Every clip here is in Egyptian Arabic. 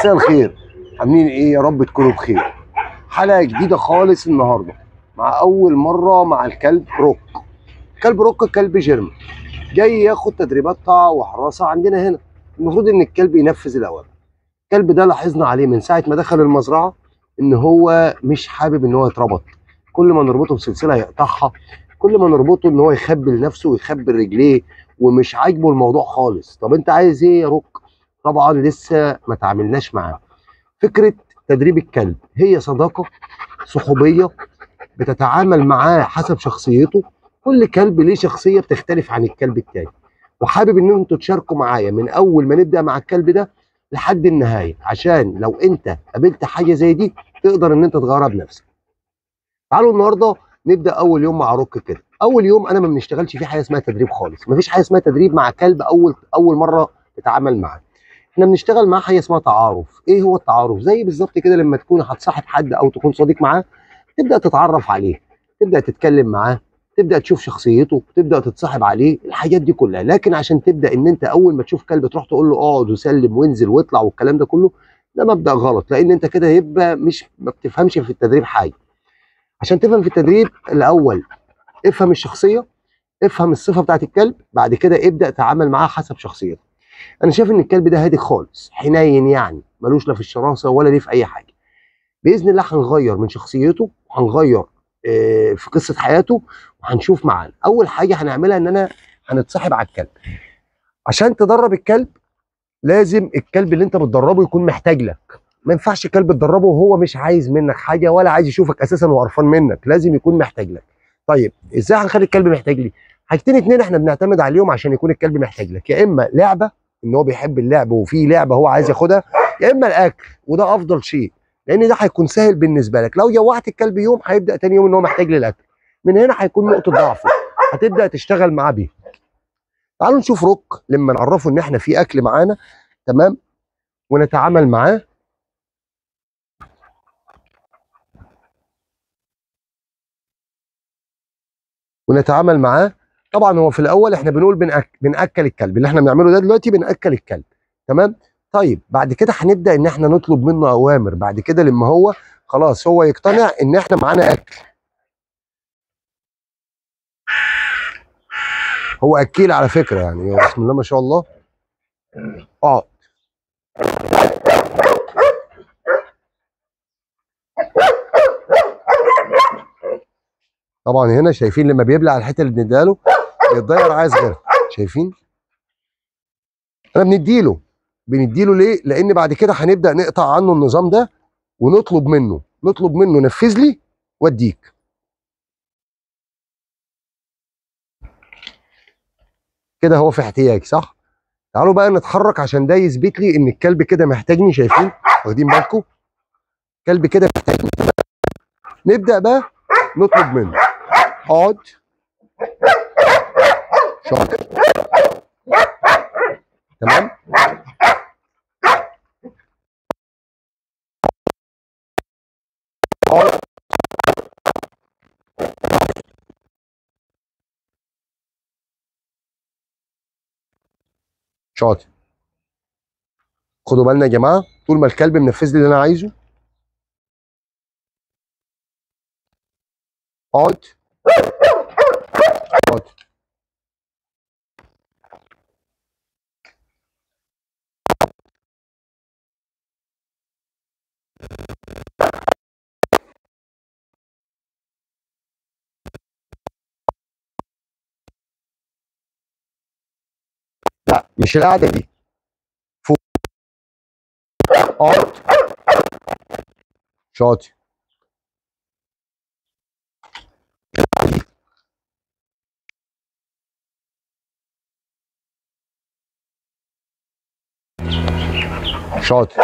مساء الخير عاملين ايه يا رب تكونوا بخير حلقه جديده خالص النهارده مع اول مره مع الكلب روك كلب روك كلب جيرمان جاي ياخد تدريبات طاعه وحراسه عندنا هنا المفروض ان الكلب ينفذ الاوامر الكلب ده لاحظنا عليه من ساعه ما دخل المزرعه ان هو مش حابب ان هو يتربط كل ما نربطه بسلسله يقطعها كل ما نربطه ان هو يخبي لنفسه ويخبي رجليه ومش عاجبه الموضوع خالص طب انت عايز ايه يا روك طبعا لسه ما تعاملناش معاه فكره تدريب الكلب هي صداقه صحوبيه بتتعامل معاه حسب شخصيته كل كلب ليه شخصيه بتختلف عن الكلب التاني وحابب ان انتوا تشاركوا معايا من اول ما نبدا مع الكلب ده لحد النهايه عشان لو انت قابلت حاجه زي دي تقدر ان انت تغيرها بنفسك تعالوا النهارده نبدا اول يوم مع روك كده اول يوم انا ما بنشتغلش فيه حاجه اسمها تدريب خالص مفيش حاجه اسمها تدريب مع كلب اول اول مره تتعامل معاه احنا بنشتغل معاه حاجه اسمها تعارف ايه هو التعارف زي بالظبط كده لما تكون هتصاحب حد او تكون صديق معاه تبدا تتعرف عليه تبدا تتكلم معاه تبدا تشوف شخصيته تبدا تتصاحب عليه الحاجات دي كلها لكن عشان تبدا ان انت اول ما تشوف كلب تروح تقول له اقعد وسلم وانزل واطلع والكلام ده كله ده مبدا غلط لان انت كده يبقى مش ما بتفهمش في التدريب حاجه عشان تفهم في التدريب الاول افهم الشخصيه افهم الصفه بتاعت الكلب بعد كده ابدا تعامل معاه حسب شخصيته انا شايف ان الكلب ده هادي خالص حنين يعني ملوش لا في الشراسه ولا ليه في اي حاجه باذن الله هنغير من شخصيته وهنغير آه، في قصه حياته وهنشوف معانا اول حاجه هنعملها ان انا هنتصاحب على الكلب عشان تدرب الكلب لازم الكلب اللي انت بتدربه يكون محتاج لك ما ينفعش كلب تدربه وهو مش عايز منك حاجه ولا عايز يشوفك اساسا وقرفان منك لازم يكون محتاج لك طيب ازاي هنخلي الكلب محتاج لي حاجتين اتنين احنا بنعتمد عليهم عشان يكون الكلب محتاج لك يا اما لعبه ان هو بيحب اللعب وفي لعبه هو عايز ياخدها يا اما الاكل وده افضل شيء لان ده هيكون سهل بالنسبه لك لو جوعت الكلب يوم هيبدا تاني يوم ان هو محتاج للاكل من هنا هيكون نقطه ضعفه هتبدا تشتغل معاه بيها تعالوا نشوف روك لما نعرفه ان احنا في اكل معانا تمام ونتعامل معاه ونتعامل معاه طبعا هو في الاول احنا بنقول بنأك... بناكل الكلب اللي احنا بنعمله ده دلوقتي بناكل الكلب تمام طيب بعد كده هنبدا ان احنا نطلب منه اوامر بعد كده لما هو خلاص هو يقتنع ان احنا معانا اكل هو اكيل على فكره يعني هو بسم الله ما شاء الله اه طبعا هنا شايفين لما بيبلع الحته اللي بنديها له بيتضير عايز غيرها شايفين انا بنديله بنديله ليه لان بعد كده هنبدا نقطع عنه النظام ده ونطلب منه نطلب منه نفذ لي واديك كده هو في احتياج صح تعالوا بقى نتحرك عشان ده يثبت لي ان الكلب كده محتاجني شايفين واخدين بالكم كلب كده محتاجني نبدا بقى نطلب منه اقعد شاطر تمام اقعد شاطر خدوا بالنا يا جماعه طول ما الكلب منفذ لي اللي انا عايزه اقعد اقعد لا مش القعده دي فوق اقعد شاطر شاطر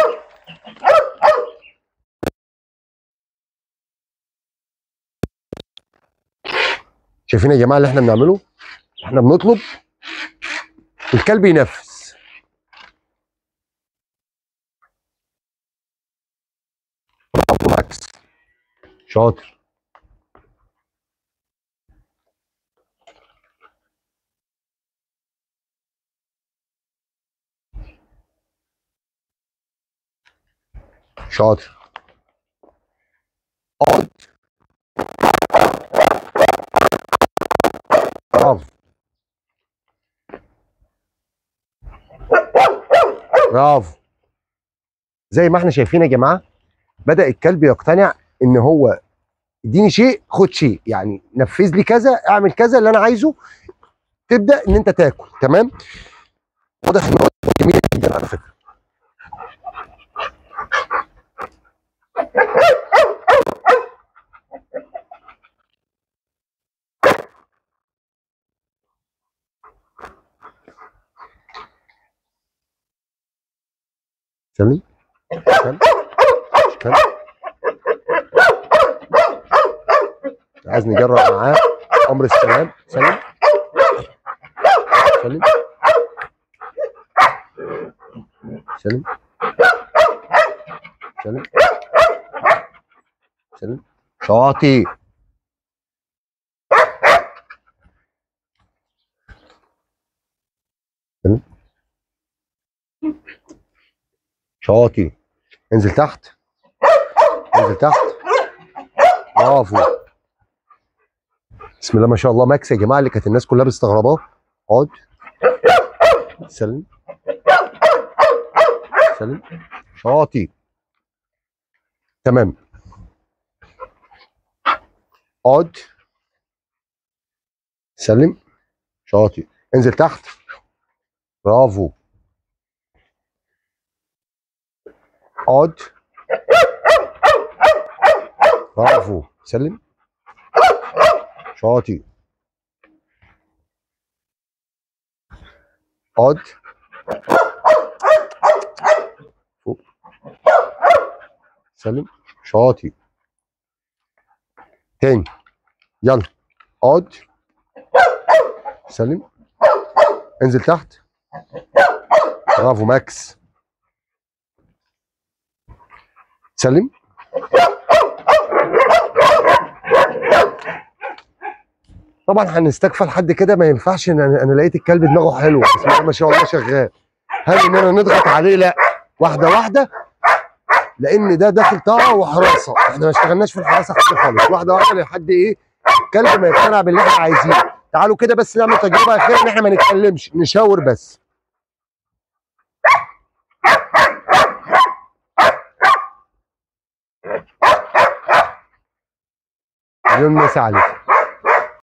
شايفين يا جماعه اللي احنا بنعمله احنا بنطلب الكلب ينفذ برافو ماكس شاطر شاطر اقعد برافو برافو زي ما احنا شايفين يا جماعه بدا الكلب يقتنع ان هو اديني شيء خد شيء يعني نفذ لي كذا اعمل كذا اللي انا عايزه تبدا ان انت تاكل تمام واضح ان هو جميل جدا على فكره سلم سلم سلم عايز نجرب معاه امر السلام سلم سلم سلم سلم سلم شاطي سلم شاطي انزل تحت انزل تحت برافو بسم الله ما شاء الله ماكس يا جماعه اللي كانت الناس كلها مستغرباه اقعد سلم سلم شاطي تمام اقعد سلم شاطي انزل تحت برافو اقعد برافو سلم شاطي اقعد فوق سلم شاطي تاني يلا اقعد سلم انزل تحت برافو ماكس سلم طبعا هنستكفى لحد كده ما ينفعش ان انا أنا لقيت الكلب دماغه حلوه بسم الله ما شاء الله شغال هل اننا نضغط عليه لا واحده واحده لان ده داخل طاقه وحراسه احنا ما اشتغلناش في الحراسه حاجه خالص واحده واحده لحد ايه الكلب ما يقتنع باللي احنا عايزينه تعالوا كده بس نعمل تجربه اخيره ان احنا ما نتكلمش نشاور بس يوم مسا عليكم